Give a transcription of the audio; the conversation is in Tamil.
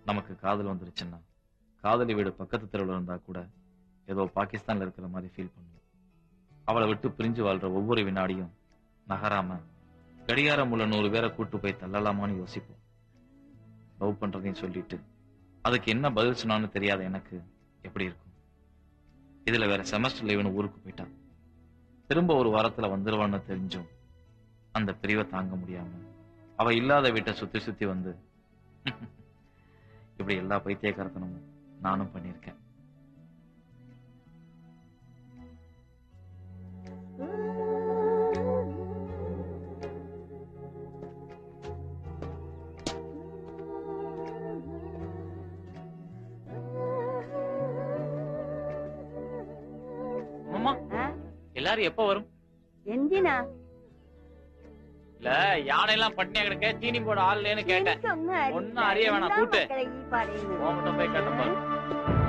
நமக்கு காதல் வந்துருச்சுன்னா காதலி வீடு பக்கத்து தெருவில் இருந்தா கூட ஏதோ பாகிஸ்தான்ல இருக்கிற மாதிரி ஃபீல் பண்ணுவோம் அவளை விட்டு பிரிஞ்சு வாழ்ற ஒவ்வொரு வினாடியும் நகராம கடிகாரம் உள்ள நூறு பேரை கூட்டு போய் தள்ளலாமான்னு யோசிப்போம் லவ் பண்றதையும் சொல்லிட்டு அதுக்கு என்ன பதில் சொன்னான்னு தெரியாத எனக்கு எப்படி இருக்கும் இதுல வேற செமஸ்டர் லீவுன்னு ஊருக்கு போயிட்டான் திரும்ப ஒரு வாரத்துல வந்துருவான்னு தெரிஞ்சும் அந்த பிரிவை தாங்க முடியாம அவ இல்லாத வீட்டை சுத்தி சுத்தி வந்து இப்படி எல்லா பைத்தியக்காரத்தனமும் நானும் பண்ணியிருக்கேன் அம்மா எல்லாரும் எப்ப வரும் എന്തിനാ இல்ல யானை எல்லாம் பட்டினியா கிடக்க தீனி போட ஆள் இல்லைன்னு கேட்டேன் എനിക്കൊന്നും ഒന്നും അറിയ വേണം, കൂട്ട്. മക്കളെ ഈ പറയുന്നത് உன்கிட்ட போய் கேட்டேன் பாரு